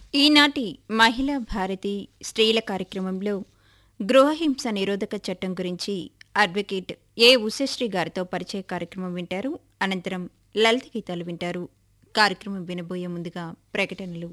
ఈనాటి మహిళా భారతి స్త్రీల కార్యక్రమంలో గృహహింస నిరోధక చట్టం గురించి అడ్వకేట్ ఏ ఉషశ్రీ గారితో పరిచయ కార్యక్రమం వింటారు అనంతరం లలిత గీతాలు వింటారు కార్యక్రమం వినబోయే ముందుగా ప్రకటనలు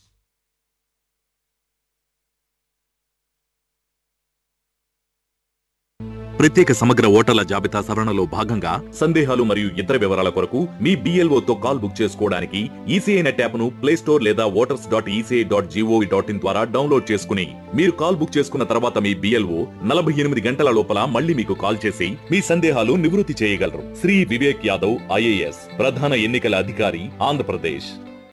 ప్రత్యేక సమగ్ర ఓటర్ల జాబితా సవరణలో భాగంగా సందేహాలు మరియు ఇతర వివరాల కొరకు మీ BLO తో కాల్ బుక్ చేసుకోవడానికి ఈసీఐ నెట్ యాప్ను ప్లే స్టోర్ లేదా voters dot ECI dot gov dot in ద్వారా డౌన్లోడ్ చేసుకుని మీరు కాల్ బుక్ చేసుకున్న తర్వాత మీ బిఎల్ఓ నలభై ఎనిమిది గంటల లోపల మళ్ళీ మీకు కాల్ చేసి మీ సందేహాలు నివృత్తి చేయగలరు శ్రీ వివేక్ యాదవ్ ఐఏఎస్ ప్రధాన ఎన్నికల అధికారి ఆంధ్రప్రదేశ్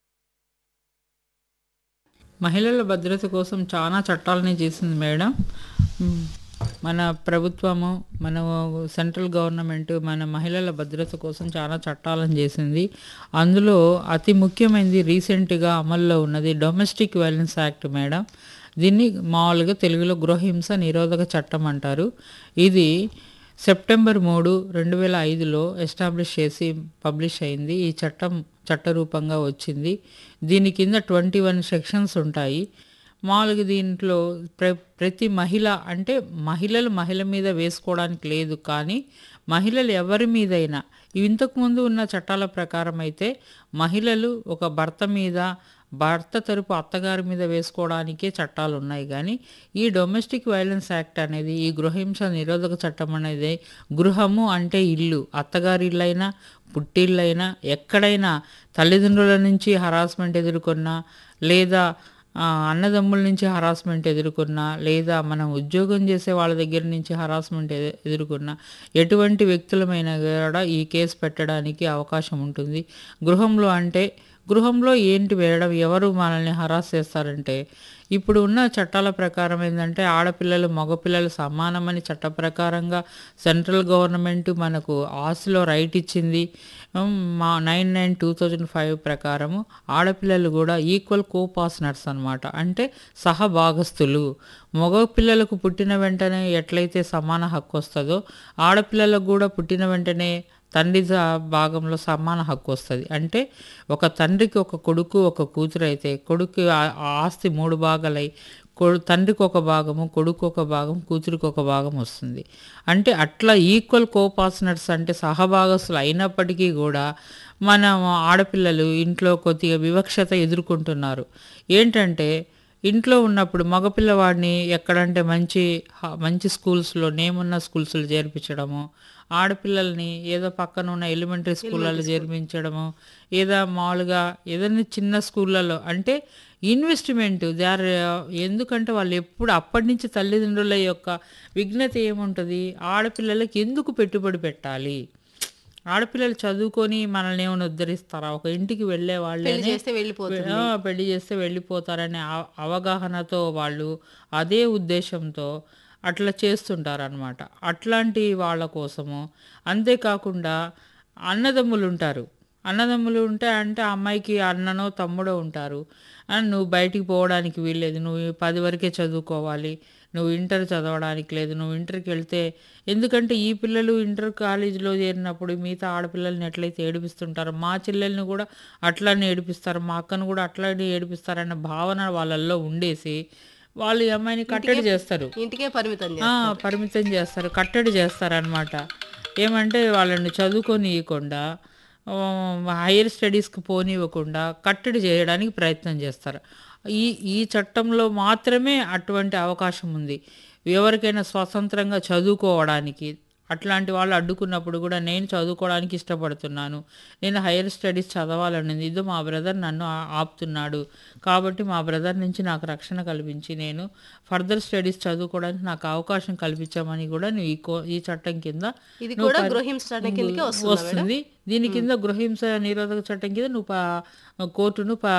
మహిళల భద్రత కోసం చాలా చట్టాలని చేసింది మేడం మ్, మన ప్రభుత్వము మన సెంట్రల్ గవర్నమెంట్ మన మహిళల భద్రత కోసం చాలా చట్టాలను చేసింది అందులో అతి ముఖ్యమైనది రీసెంట్గా అమల్లో ఉన్నది డొమెస్టిక్ వైలెన్స్ యాక్ట్ మేడం దీన్ని మామూలుగా తెలుగులో గృహహింస నిరోధక చట్టం అంటారు ఇది సెప్టెంబర్ మూడు రెండు వేల ఐదులో ఎస్టాబ్లిష్ చేసి పబ్లిష్ అయింది ఈ చట్టం చట్టరూపంగా వచ్చింది దీని కింద ట్వంటీ వన్ సెక్షన్స్ ఉంటాయి మామూలుగా దీంట్లో ప్ర ప్రతి మహిళ అంటే మహిళలు మహిళ మీద వేసుకోవడానికి లేదు కానీ మహిళలు ఎవరి మీదైనా ఇంతకుముందు ఉన్న చట్టాల ప్రకారం అయితే మహిళలు ఒక భర్త మీద భర్త తరపు అత్తగారి మీద వేసుకోవడానికే చట్టాలు ఉన్నాయి కానీ ఈ డొమెస్టిక్ వైలెన్స్ యాక్ట్ అనేది ఈ గృహహింస నిరోధక చట్టం అనేది గృహము అంటే ఇల్లు అత్తగారి ఇల్లైనా పుట్టిల్లైనా ఎక్కడైనా తల్లిదండ్రుల నుంచి హరాస్మెంట్ ఎదుర్కొన్నా లేదా ఆ, అన్నదమ్ముల నుంచి హరాస్మెంట్ ఎదుర్కొన్నా లేదా మనం ఉద్యోగం చేసే వాళ్ళ దగ్గర నుంచి హరాస్మెంట్ ఎదు- ఎదుర్కొన్నా ఎటువంటి వ్యక్తులమైనా కూడా ఈ కేసు పెట్టడానికి అవకాశం ఉంటుంది గృహంలో అంటే గృహంలో ఏంటి వేయడం ఎవరు మనల్ని హరాస్ చేస్తారంటే ఇప్పుడు ఉన్న చట్టాల ప్రకారం ఏంటంటే ఆడపిల్లలు మగపిల్లలు సమానమని చట్ట ప్రకారంగా సెంట్రల్ గవర్నమెంట్ మనకు ఆస్తిలో రైట్ ఇచ్చింది ఉమ్, మా nine nine two thousand five ప్రకారము ఆడపిల్లలు కూడా ఈక్వల్ కో పార్ట్నర్స్ అనమాట అంటే సహభాగస్తులు మగ పిల్లలకు పుట్టిన వెంటనే ఎట్లయితే సమాన హక్కు వస్తుందో ఆడపిల్లలకు కూడా పుట్టిన వెంటనే తండ్రి జా- భాగంలో సమాన హక్కు వస్తుంది అంటే ఒక తండ్రికి ఒక కొడుకు ఒక కూతురు అయితే కొడుకు ఆ- ఆ ఆస్తి మూడు భాగాలై కొడు తండ్రికి ఒక భాగము కొడుకు ఒక భాగం కూతురికి ఒక భాగం వస్తుంది అంటే అట్లా ఈక్వల్ కోపార్ట్నర్స్ అంటే సహభాగస్తులు అయినప్పటికీ కూడా మన ఆడపిల్లలు ఇంట్లో కొద్దిగా వివక్షత ఎదుర్కొంటున్నారు ఏంటంటే ఇంట్లో ఉన్నప్పుడు మగపిల్లవాడిని ఎక్కడంటే మంచి హ- మంచి స్కూల్స్లో నేమున్న స్కూల్స్లో చేర్పించడము ఆడపిల్లల్ని ఏదో పక్కన ఉన్న ఎలిమెంటరీ స్కూళ్ళలో చేర్పించడము ఏదో మామూలుగా ఏదైనా చిన్న స్కూళ్ళలో అంటే ఇన్వెస్ట్మెంట్ దే ఆర్ ఎందుకంటే వాళ్ళు ఎప్పుడు అప్పటి నుంచి తల్లిదండ్రుల యొక్క విఘ్నత ఏముంటుంది ఆడపిల్లలకి ఎందుకు పెట్టుబడి పెట్టాలి ఆడపిల్లలు చదువుకొని మనల్ని ఏమైనా ఉద్ధరిస్తారా ఒక ఇంటికి వెళ్ళే వాళ్ళే చేస్తే వెళ్ళిపోతుంది. ఆ, పెళ్లి చేస్తే వెళ్ళిపోతారనే అవ- అవగాహనతో వాళ్ళు అదే ఉద్దేశంతో అట్లా చేస్తుంటారనమాట అట్లాంటి వాళ్ళ కోసము అంతేకాకుండా అన్నదమ్ములు ఉంటారు అన్నదమ్ములు ఉంటే అంటే ఆ అమ్మాయికి అన్ననో తమ్ముడో ఉంటారు అండ్ నువ్వు బయటికి పోవడానికి వీల్లేదు నువ్వు ఈ పది వరకే చదువుకోవాలి నువ్వు ఇంటర్ చదవడానికి లేదు నువ్వు ఇంటర్కి వెళ్తే ఎందుకంటే ఈ పిల్లలు ఇంటర్ కాలేజీలో చేరినప్పుడు మిగతా ఆడపిల్లల్ని ఎట్లయితే ఏడిపిస్తుంటారో మా చెల్లెల్ని కూడా అట్లానే ఏడిపిస్తారు మా అక్కను కూడా అట్లానే ఏడిపిస్తారన్న భావన వాళ్ళల్లో ఉండేసి వాళ్ళు ఈ అమ్మాయిని కట్టడి చేస్తారు ఇంటికే పరిమితం ఆ, పరిమితం చేస్తారు కట్టడి చేస్తారనమాట ఏమంటే వాళ్ళని చదువుకోనియకుండా ఆ, హైయర్ స్టడీస్కి పోనివ్వకుండా కట్టడి చేయడానికి ప్రయత్నం చేస్తారు ఈ ఈ చట్టంలో మాత్రమే అటువంటి అవకాశం ఉంది ఎవరికైనా స్వతంత్రంగా చదువుకోవడానికి అట్లాంటి వాళ్ళు అడ్డుకున్నప్పుడు కూడా నేను చదువుకోవడానికి ఇష్టపడుతున్నాను నేను హైయర్ స్టడీస్ చదవాలని ఇదో మా బ్రదర్ నన్ను ఆ- ఆపుతున్నాడు కాబట్టి మా బ్రదర్ నుంచి నాకు రక్షణ కల్పించి నేను ఫర్దర్ స్టడీస్ చదువుకోవడానికి నాకు అవకాశం కల్పించామని కూడా నువ్వు ఈ కో ఈ చట్టం కింద ఇది నువ్వు కూడా పరి- గృహహింస చట్టం కిందకే వస్తుందా మేడం? వస్తుంది దీని కింద గృహహింస నిరోధక చట్టం కింద నువ్వు ప- కోర్టును ప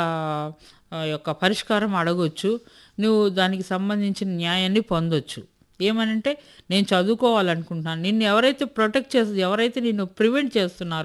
ఆ యొక్క పరిష్కారం అడగొచ్చు నువ్వు దానికి సంబంధించిన న్యాయాన్ని పొందొచ్చు ఏమనంటే నేను చదువుకోవాలనుకుంటున్నాను నిన్ను ఎవరైతే ప్రొటెక్ట్ చేస్తుంది ఎవరైతే నిన్ను ప్రివెంట్ చేస్తున్నారో